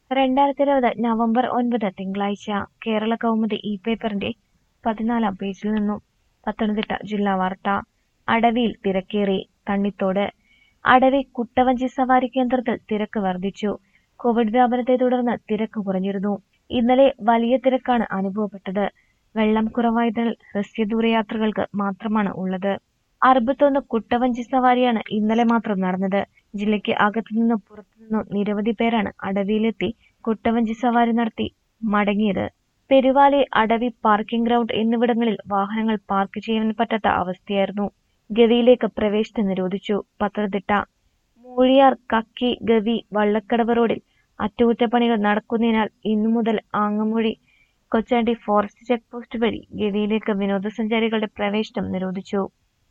രണ്ടായിരത്തി ഇരുപത് നവംബർ ഒൻപത് തിങ്കളാഴ്ച കേരള കൗമുദി ഇ പേപ്പറിന്റെ പതിനാലാം പേജിൽ നിന്നും പത്തനംതിട്ട ജില്ലാ വാർത്ത അടവിയിൽ തിരക്കേറി തണ്ണിത്തോട് അടവി കുട്ടവഞ്ചി സവാരി കേന്ദ്രത്തിൽ തിരക്ക് വർദ്ധിച്ചു കോവിഡ് വ്യാപനത്തെ തുടർന്ന് തിരക്ക് കുറഞ്ഞിരുന്നു ഇന്നലെ വലിയ തിരക്കാണ് അനുഭവപ്പെട്ടത് വെള്ളം കുറവായതിനാൽ ഹ്രസ്വദൂരയാത്രകൾക്ക് മാത്രമാണ് ഉള്ളത് അറുപത്തൊന്ന് കുട്ടവഞ്ചി സവാരിയാണ് ഇന്നലെ മാത്രം നടന്നത് ജില്ലയ്ക്ക് അകത്തുനിന്നും പുറത്തുനിന്നും നിരവധി പേരാണ് അടവിയിലെത്തി കുട്ടവഞ്ചി സവാരി നടത്തി മടങ്ങിയത് പെരുവാലി അടവി പാർക്കിംഗ് ഗ്രൗണ്ട് എന്നിവിടങ്ങളിൽ വാഹനങ്ങൾ പാർക്ക് ചെയ്യാൻ പറ്റാത്ത അവസ്ഥയായിരുന്നു ഗവിയിലേക്ക് പ്രവേശനം നിരോധിച്ചു പത്തനംതിട്ട മൂഴിയാർ കക്കി ഗവി വള്ളക്കടവ് റോഡിൽ അറ്റകുറ്റപ്പണികൾ നടക്കുന്നതിനാൽ ഇന്നു മുതൽ ആങ്ങമൂഴി കൊച്ചാണ്ടി ഫോറസ്റ്റ് ചെക്ക് പോസ്റ്റ് വഴി ഗവിയിലേക്ക് വിനോദസഞ്ചാരികളുടെ പ്രവേശനം നിരോധിച്ചു